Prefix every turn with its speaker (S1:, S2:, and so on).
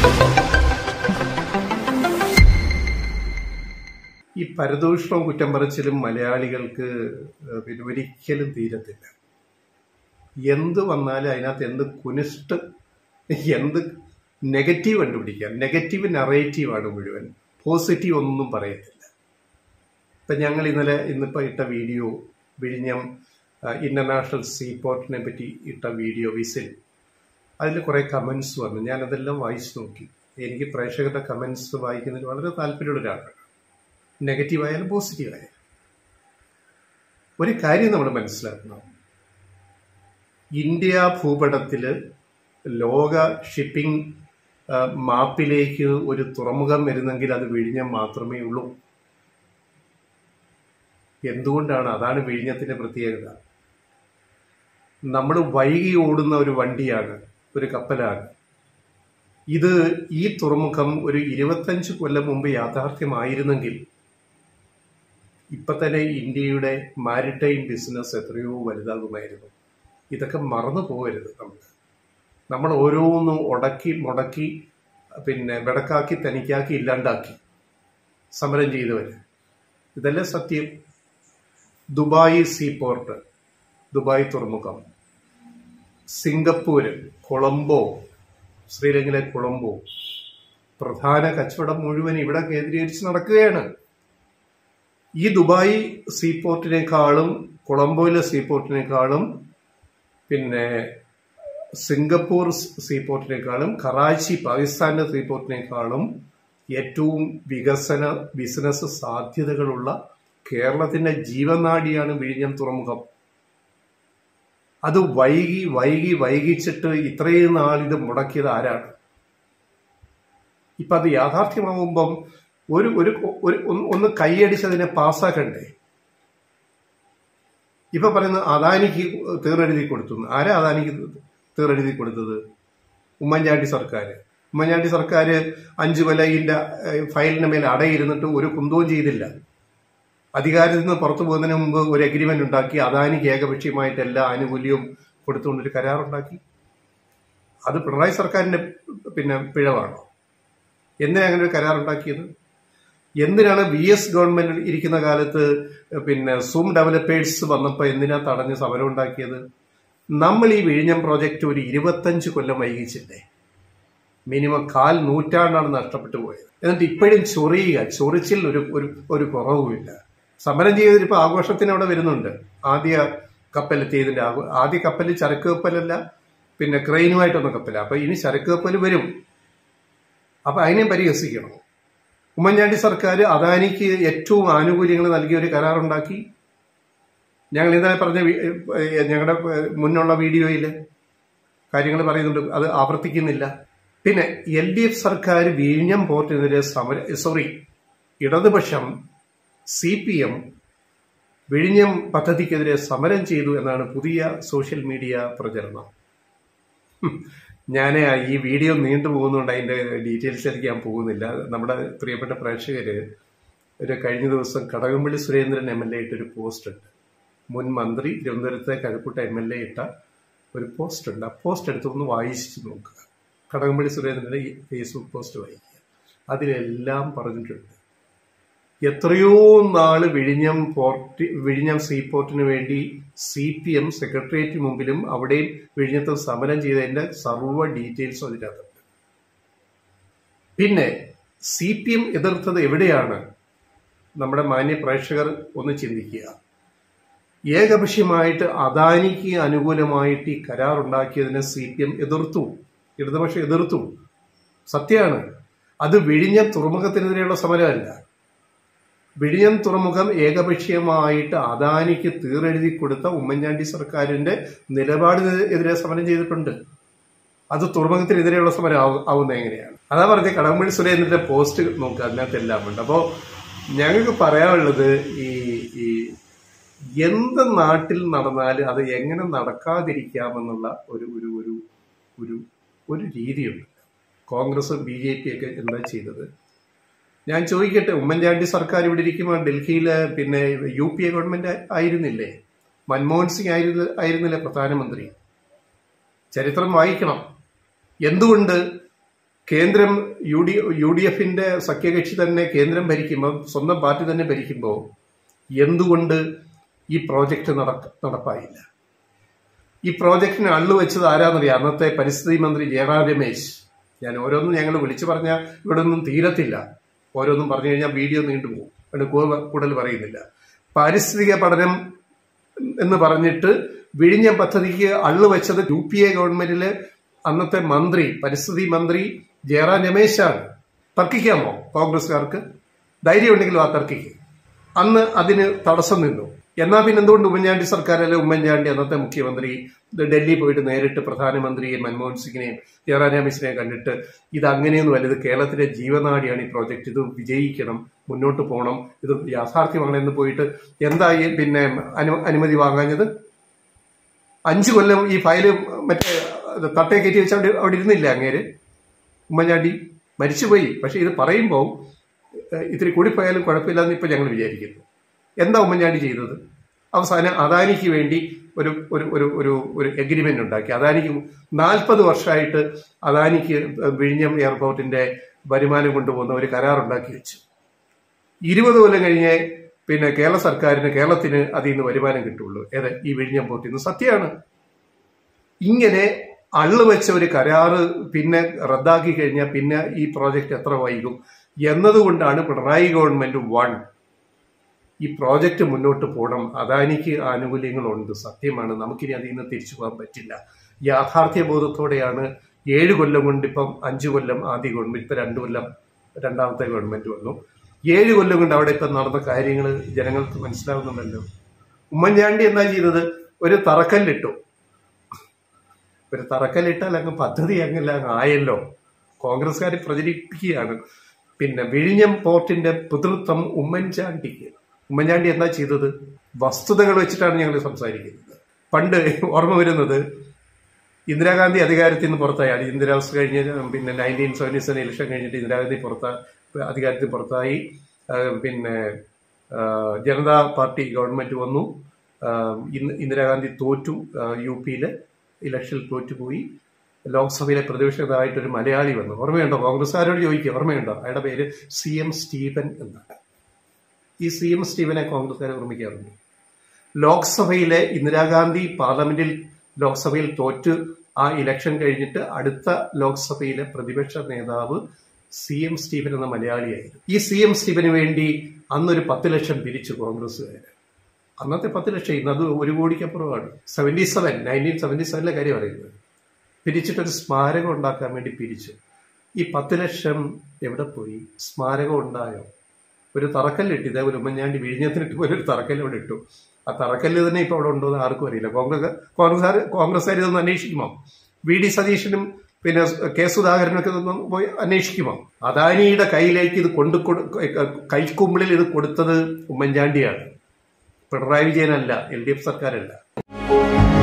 S1: ഈ പരദൂഷണവും കുറ്റം പറച്ചിലും മലയാളികൾക്ക് ഏഹ്, പിന്നെ ഒരിക്കലും തീരത്തില്ല എന്ത് വന്നാലും അതിനകത്ത് എന്ത് കുനിഷ്ട് എന്ത് നെഗറ്റീവ് കണ്ടുപിടിക്കാം നെഗറ്റീവ് നറേറ്റീവാണ് മുഴുവൻ പോസിറ്റീവ് ഒന്നും പറയത്തില്ല ഇപ്പം ഞങ്ങൾ ഇന്നലെ ഇന്നിപ്പോൾ ഇട്ട വീഡിയോ വിഴിഞ്ഞം ഇന്റർനാഷണൽ സീപോർട്ടിനെ പറ്റി ഇട്ട വീഡിയോ വിസിൽ അതിൽ കുറേ കമൻസ് വന്നു ഞാനതെല്ലാം വായിച്ചു നോക്കി എനിക്ക് പ്രേക്ഷകരുടെ കമൻസ് വായിക്കുന്നതിൽ വളരെ താല്പര്യമുള്ള ഒരാളാണ് നെഗറ്റീവ് ആയാലും പോസിറ്റീവ് ആയാലും ഒരു കാര്യം നമ്മൾ മനസ്സിലാക്കണം ഇന്ത്യ ഭൂപടത്തിൽ ലോക ഷിപ്പിംഗ് ആ, മാപ്പിലേക്ക് ഒരു തുറമുഖം വരുന്നെങ്കിൽ അത് വിഴിഞ്ഞം മാത്രമേ ഉള്ളൂ എന്തുകൊണ്ടാണ് അതാണ് വിഴിഞ്ഞത്തിന്റെ പ്രത്യേകത നമ്മൾ വൈകി ഓടുന്ന ഒരു വണ്ടിയാണ് ഒരു കപ്പലാണ് ഇത് ഈ തുറമുഖം ഒരു ഇരുപത്തഞ്ച് കൊല്ലം മുമ്പ് യാഥാർത്ഥ്യമായിരുന്നെങ്കിൽ ഇപ്പൊ തന്നെ ഇന്ത്യയുടെ മാരിടൈം ബിസിനസ് എത്രയോ വലുതാകുമായിരുന്നു ഇതൊക്കെ മറന്നു പോകരുത് നമ്മൾ നമ്മൾ ഓരോന്നും ഉടക്കി മുടക്കി പിന്നെ വെടക്കാക്കി തനിക്കാക്കി ഇല്ലാണ്ടാക്കി സമരം ചെയ്തവര് ഇതല്ലേ സത്യം ദുബായ് സീപോർട്ട് ദുബായ് തുറമുഖം സിംഗപ്പൂര് കൊളംബോ ശ്രീലങ്കയിലെ കൊളംബോ പ്രധാന കച്ചവടം മുഴുവൻ ഇവിടെ കേന്ദ്രീകരിച്ച് നടക്കുകയാണ് ഈ ദുബായ് സീപോർട്ടിനേക്കാളും കൊളംബോയിലെ സീപോർട്ടിനേക്കാളും പിന്നെ സിംഗപ്പൂർ സീപോർട്ടിനേക്കാളും കറാച്ചി പാകിസ്ഥാന്റെ സീപോർട്ടിനേക്കാളും ഏറ്റവും വികസന ബിസിനസ് സാധ്യതകളുള്ള കേരളത്തിന്റെ ജീവനാഡിയാണ് വിഴിഞ്ഞം തുറമുഖം അത് വൈകി വൈകി വൈകിച്ചിട്ട് ഇത്രയും നാൾ ഇത് മുടക്കിയത് ആരാണ് ഇപ്പൊ അത് യാഥാർത്ഥ്യമാകുമ്പം ഒരു ഒരു ഒരു ഒന്ന് ഒന്ന് കൈയടിച്ചതിനെ പാസ്സാക്കണ്ടേ ഇപ്പൊ പറയുന്നത് അദാനിക്ക് തീറെഴുതി കൊടുത്തു ആരാ അദാനിക്ക് തീറെഴുതി കൊടുത്തത് ഉമ്മൻചാണ്ടി സർക്കാർ ഉമ്മൻചാണ്ടി സർക്കാർ അഞ്ചു കൊല്ലയിന്റെ ഫയലിന് മേൽ അടയിരുന്നിട്ട് ഒരു കുന്തവും ചെയ്തില്ല അധികാരത്തിൽ നിന്ന് പുറത്തു പോകുന്നതിന് മുമ്പ് ഒരു അഗ്രിമെന്റ് ഉണ്ടാക്കി അദാനിക്ക് ഏകപക്ഷീയമായിട്ട് എല്ലാ ആനുകൂല്യവും കൊടുത്തുകൊണ്ടൊരു കരാറുണ്ടാക്കി അത് പിണറായി സർക്കാരിന്റെ പിന്നെ പിഴവാണോ എന്തിനാ അങ്ങനെ ഒരു കരാറുണ്ടാക്കിയത് എന്തിനാണ് വി എസ് ഗവൺമെന്റ് ഇരിക്കുന്ന കാലത്ത് പിന്നെ സൂം ഡെവലപ്പേഴ്സ് വന്നപ്പോൾ എന്തിനാ തടഞ്ഞ് സമരം ഉണ്ടാക്കിയത് നമ്മൾ ഈ വിഴിഞ്ഞം പ്രോജക്റ്റ് ഒരു ഇരുപത്തഞ്ച് കൊല്ലം വൈകിച്ചില്ലേ മിനിമം കാൽ നൂറ്റാണ്ടാണ് നഷ്ടപ്പെട്ടു പോയത് എന്നിട്ട് ഇപ്പോഴും ചൊറിയുക ചൊറിച്ചിൽ ഒരു ഒരു ഒരു കുറവുമില്ല സമരം ചെയ്തതിൽ ഇപ്പൊ ആഘോഷത്തിന് അവിടെ വരുന്നുണ്ട് ആദ്യ കപ്പലെത്തിയതിന്റെ ആഘോ- ആദ്യ കപ്പൽ ചരക്ക് കപ്പലല്ല പിന്നെ ക്രെയിനുമായിട്ടൊന്നും കപ്പല അപ്പൊ ഇനി ചരക്ക് കപ്പൽ വരും അപ്പൊ അതിനെയും പരിഹസിക്കണം ഉമ്മൻചാണ്ടി സർക്കാർ അദാനിക്ക് ഏറ്റവും ആനുകൂല്യങ്ങൾ നൽകിയ ഒരു കരാറുണ്ടാക്കി ഞങ്ങൾ ഇന്നലെ പറഞ്ഞ വി- ഏഹ് ഞങ്ങളുടെ മുന്നുള്ള വീഡിയോയിൽ കാര്യങ്ങൾ പറയുന്നുണ്ട് അത് ആവർത്തിക്കുന്നില്ല പിന്നെ എൽ ഡി എഫ് സർക്കാർ വിഴിഞ്ഞം പോർട്ടിനെതിരെ സമര സോറി ഇടതുപക്ഷം സി പി എം വിഴിഞ്ഞം പദ്ധതിക്കെതിരെ സമരം ചെയ്തു എന്നാണ് പുതിയ സോഷ്യൽ മീഡിയ പ്രചരണം ഞാൻ ഈ വീഡിയോ നീണ്ടു പോകുന്നതുകൊണ്ട് അതിന്റെ ഡീറ്റെയിൽസിലേക്ക് ഞാൻ പോകുന്നില്ല നമ്മുടെ പ്രിയപ്പെട്ട പ്രേക്ഷകര് ഒരു കഴിഞ്ഞ ദിവസം Kadakampally Surendran M L A ഇട്ടൊരു പോസ്റ്റ് ഉണ്ട് മുൻ മന്ത്രി തിരുവനന്തപുരത്തെ കഴക്കൂട്ട എം എൽ എ ഇട്ട ഒരു പോസ്റ്റ് ഉണ്ട് ആ പോസ്റ്റ് എടുത്ത് ഒന്ന് വായിച്ചു നോക്കുക കടകംപള്ളി സുരേന്ദ്രന്റെ ഈ ഫേസ്ബുക്ക് പോസ്റ്റ് വായിക്കുക അതിലെല്ലാം പറഞ്ഞിട്ടുണ്ട് എത്രയോ നാള് വിഴിഞ്ഞം പോർട്ട് വിഴിഞ്ഞം സീപോർട്ടിന് വേണ്ടി സി പി എം സെക്രട്ടേറിയറ്റ് മുമ്പിലും അവിടെയും വിഴിഞ്ഞത്ത് സമരം ചെയ്തതിന്റെ സർവ്വ ഡീറ്റെയിൽസും അതിനകത്തുണ്ട് പിന്നെ സി പി എം എതിർത്തത് എവിടെയാണ് നമ്മുടെ മാന്യ പ്രേക്ഷകർ ഒന്ന് ചിന്തിക്കുക ഏകപക്ഷീയമായിട്ട് അദാനിക്ക് അനുകൂലമായിട്ട് ഈ കരാർ ഉണ്ടാക്കിയതിനെ സി പി എം എതിർത്തു ഇടതുപക്ഷം എതിർത്തു സത്യമാണ് അത് വിഴിഞ്ഞം തുറമുഖത്തിനെതിരെയുള്ള സമരമല്ല വിഴിഞ്ഞം തുറമുഖം ഏകപക്ഷീയമായിട്ട് അദാനിക്ക് തീറെഴുതി കൊടുത്ത ഉമ്മൻചാണ്ടി സർക്കാരിന്റെ നിലപാടിനെതിരെ സമരം ചെയ്തിട്ടുണ്ട് അത് തുറമുഖത്തിനെതിരെയുള്ള സമരം ആവു- ആവുന്നത് എങ്ങനെയാണ് അതാ പറഞ്ഞ കടകംപള്ളി സുരേന്ദ്രന്റെ പോസ്റ്റ് നോക്കുക അതിനകത്ത് എല്ലാം ഉണ്ട് അപ്പോ ഞങ്ങൾക്ക് പറയാനുള്ളത് ഈ ഈ എന്ത് നാട്ടിൽ നടന്നാലും അത് എങ്ങനെ നടക്കാതിരിക്കാമെന്നുള്ള ഒരു ഒരു ഒരു ഒരു ഒരു രീതിയുണ്ട് കോൺഗ്രസും ബി ജെ പി ഒക്കെ എന്താ ചെയ്തത് ഞാൻ ചോദിക്കട്ടെ ഉമ്മൻചാണ്ടി സർക്കാർ ഇവിടെ ഇരിക്കുമ്പോൾ ഡൽഹിയിലെ പിന്നെ യു പി എ ഗവൺമെന്റ് ആയിരുന്നില്ലേ മൻമോഹൻ സിംഗ് ആയിരുന്നു ആയിരുന്നില്ലേ പ്രധാനമന്ത്രി ചരിത്രം വായിക്കണം എന്തുകൊണ്ട് കേന്ദ്രം യു ഡി യു ഡി എഫിന്റെ സഖ്യകക്ഷി തന്നെ കേന്ദ്രം ഭരിക്കുമ്പോൾ സ്വന്തം പാർട്ടി തന്നെ ഭരിക്കുമ്പോൾ എന്തുകൊണ്ട് ഈ പ്രോജക്റ്റ് നടക്ക നടപ്പായില്ല ഈ പ്രോജക്റ്റിന് അള്ളു വെച്ചത് ആരാന്നറിയാം അന്നത്തെ പരിസ്ഥിതി മന്ത്രി ജയറാം രമേശ് ഞാൻ ഓരോന്നും ഞങ്ങൾ വിളിച്ചു പറഞ്ഞാൽ ഇവിടെ ഒന്നും തീരത്തില്ല ഓരോന്നും പറഞ്ഞു കഴിഞ്ഞാൽ വീഡിയോ നീണ്ടുപോകും അതുകൊണ്ട് കൂ- കൂടുതൽ പറയുന്നില്ല പാരിസ്ഥിതിക പഠനം എന്ന് പറഞ്ഞിട്ട് വിഴിഞ്ഞം പദ്ധതിക്ക് അള്ളു വെച്ചത് യു പി എ ഗവൺമെന്റില് അന്നത്തെ മന്ത്രി പരിസ്ഥിതി മന്ത്രി ജയറാം രമേശാണ് തർക്കിക്കാമോ കോൺഗ്രസ്സുകാർക്ക് ധൈര്യം ഉണ്ടെങ്കിലും ആ തർക്കിക്കും അന്ന് അതിന് തടസ്സം നിന്നു എന്നാൽ പിന്നെ എന്തുകൊണ്ട് ഉമ്മൻചാണ്ടി സർക്കാരല്ലേ ഉമ്മൻചാണ്ടി അന്നത്തെ മുഖ്യമന്ത്രി ഡൽഹി പോയിട്ട് നേരിട്ട് പ്രധാനമന്ത്രിയെ മൻമോഹൻ സിംഗിനെയും ജയറാം രമേശിനെയും കണ്ടിട്ട് ഇത് അങ്ങനെയൊന്നുമല്ല ഇത് കേരളത്തിലെ ജീവനാടിയാണ് ഈ പ്രോജക്റ്റ് ഇത് വിജയിക്കണം മുന്നോട്ട് പോകണം ഇത് യാഥാർത്ഥ്യമാണ് എന്ന് പോയിട്ട് എന്തായി പിന്നെ അനു- അനുമതി വാങ്ങാഞ്ഞത് അഞ്ചു കൊല്ലം ഈ ഫയല് മറ്റേ ഇത് തട്ടേ കയറ്റി വെച്ച് അവിടെ അവിടെ ഇരുന്നില്ല അങ്ങേര് ഉമ്മൻചാണ്ടി മരിച്ചുപോയി പക്ഷെ ഇത് പറയുമ്പോൾ ഏഹ്, ഇത്തിരി കൂടിപ്പോയാലും കുഴപ്പമില്ലെന്ന് ഇപ്പൊ ഞങ്ങൾ വിചാരിക്കുന്നു എന്താ ഉമ്മൻചാണ്ടി ചെയ്തത് അവസാനം അദാനിക്ക് വേണ്ടി ഒരു ഒരു ഒരു ഒരു ഒരു എഗ്രിമെന്റ് ഉണ്ടാക്കി അദാനിക്ക് നാൽപ്പത് വർഷമായിട്ട് അദാനിക്ക് വിഴിഞ്ഞം എയർപോർട്ടിന്റെ വരുമാനം കൊണ്ടുപോകുന്ന ഒരു കരാർ ഉണ്ടാക്കി വെച്ചു ഇരുപത് കൊല്ലം കഴിഞ്ഞ് പിന്നെ കേരള സർക്കാരിന് കേരളത്തിന് അതിൽ നിന്ന് വരുമാനം കിട്ടുള്ളൂ ഏത് ഈ വിഴിഞ്ഞം പോർട്ടിൽ നിന്ന് സത്യമാണ് ഇങ്ങനെ അള്ളു വെച്ച ഒരു കരാറ് പിന്നെ റദ്ദാക്കി കഴിഞ്ഞാൽ പിന്നെ ഈ പ്രോജക്റ്റ് എത്ര വൈകും എന്നതുകൊണ്ടാണ് പിണറായി ഗവൺമെന്റ് വൺ ഈ പ്രോജക്റ്റ് മുന്നോട്ട് പോകണം അദാനിക്ക് ആനുകൂല്യങ്ങളുണ്ട് സത്യമാണ് നമുക്കിനി അതിൽ നിന്ന് തിരിച്ചു പോകാൻ പറ്റില്ല യാഥാർത്ഥ്യ ബോധത്തോടെയാണ് ഏഴ് കൊല്ലം കൊണ്ട് ഇപ്പം അഞ്ചു കൊല്ലം ആദ്യ ഗവൺമെന്റ് ഇപ്പൊ രണ്ടു കൊല്ലം രണ്ടാമത്തെ ഗവൺമെന്റ് വന്നു ഏഴ് കൊല്ലം കൊണ്ട് അവിടെ ഇപ്പം നടന്ന കാര്യങ്ങൾ ജനങ്ങൾക്ക് മനസ്സിലാവുന്നുണ്ടല്ലോ ഉമ്മൻചാണ്ടി എന്താ ചെയ്തത് ഒരു തറക്കല്ലിട്ടു ഒരു തറക്കല്ലിട്ടാൽ അങ്ങ് പദ്ധതി അങ്ങല്ല അങ്ങ് ആയല്ലോ കോൺഗ്രസ്സുകാർ പ്രചരിപ്പിക്കുകയാണ് പിന്നെ വിഴിഞ്ഞം പോർട്ടിന്റെ പിതൃത്വം ഉമ്മൻചാണ്ടിക്ക് ഉമ്മൻചാണ്ടി എന്താ ചെയ്തത് വസ്തുതകൾ വെച്ചിട്ടാണ് ഞങ്ങൾ സംസാരിക്കുന്നത് പണ്ട് ഓർമ്മ വരുന്നത് ഇന്ദിരാഗാന്ധി അധികാരത്തിൽ നിന്ന് പുറത്തായി അടിയന്തരാവസ്ഥ കഴിഞ്ഞ് പിന്നെ നയൻറ്റീൻ സെവൻറ്റി സെവൻ ഇലക്ഷൻ കഴിഞ്ഞിട്ട് ഇന്ദിരാഗാന്ധി പുറത്താ അധികാരത്തിൽ പുറത്തായി ആ, പിന്നെ ആ, ജനതാ പാർട്ടി ഗവൺമെന്റ് വന്നു ആ, ഇന്ന് ഇന്ദിരാഗാന്ധി തോറ്റു യു പിയിൽ ഇലക്ഷനിൽ തോറ്റുപോയി ലോക്സഭയിലെ പ്രതിപക്ഷ നേതാവായിട്ടൊരു മലയാളി വന്നു ഓർമ്മയുണ്ടോ കോൺഗ്രസ്സുകാരോട് ചോദിക്കുക ഓർമ്മയുണ്ടോ അയാളുടെ പേര് സി എം സ്റ്റീവൻ എന്നാണ് ഈ സി എം സ്റ്റീവനെ കോൺഗ്രസ്സുകാരെ ഓർമ്മിക്കാറുണ്ട് ലോക്സഭയിലെ ഇന്ദിരാഗാന്ധി പാർലമെന്റിൽ ലോക്സഭയിൽ തോറ്റ് ആ ഇലക്ഷൻ കഴിഞ്ഞിട്ട് അടുത്ത ലോക്സഭയിലെ പ്രതിപക്ഷ നേതാവ് സി എം സ്റ്റീഫൻ എന്ന മലയാളിയായിരുന്നു ഈ സി എം സ്റ്റീഫന് വേണ്ടി അന്നൊരു പത്ത് ലക്ഷം പിരിച്ചു കോൺഗ്രസ്സുകാര് അന്നത്തെ പത്ത് ലക്ഷം ഇന്ന് അത് ഒരു കോടിക്കപ്പുറമാണ് സെവന്റി സെവൻ നയൻറ്റീൻ സെവന്റി സെവനിലെ കാര്യം പറയുന്നത് പിരിച്ചിട്ടൊരു സ്മാരകം ഉണ്ടാക്കാൻ വേണ്ടി പിരിച്ചു ഈ പത്ത് ലക്ഷം എവിടെ പോയി സ്മാരകം ഉണ്ടായോ ഒരു തറക്കല്ലിട്ട് ഇതേപോലെ ഉമ്മൻചാണ്ടി വിഴിഞ്ഞത്തിനിട്ട് പോലെ ഒരു തറക്കല്ല് അവിടെ ഇട്ടു ആ തറക്കല്ല് തന്നെ ഇപ്പൊ അവിടെ ഉണ്ടോ എന്ന് ആർക്കും അറിയില്ല കോൺഗ്രസ് കോൺഗ്രസ് കോൺഗ്രസ്സുകാർ ഇതൊന്ന് അന്വേഷിക്കുമോ വി ഡി സതീശനും പിന്നെ കെ സുധാകരനൊക്കെ ഇതൊന്നും പോയി അന്വേഷിക്കുമോ അദാനിയുടെ കയ്യിലേക്ക് ഇത് കൊണ്ടു കൊടു- കൈക്കുമ്പിളിൽ ഇത് കൊടുത്തത് ഉമ്മൻചാണ്ടിയാണ് പിണറായി വിജയനല്ല എൽ ഡി എഫ് സർക്കാരല്ല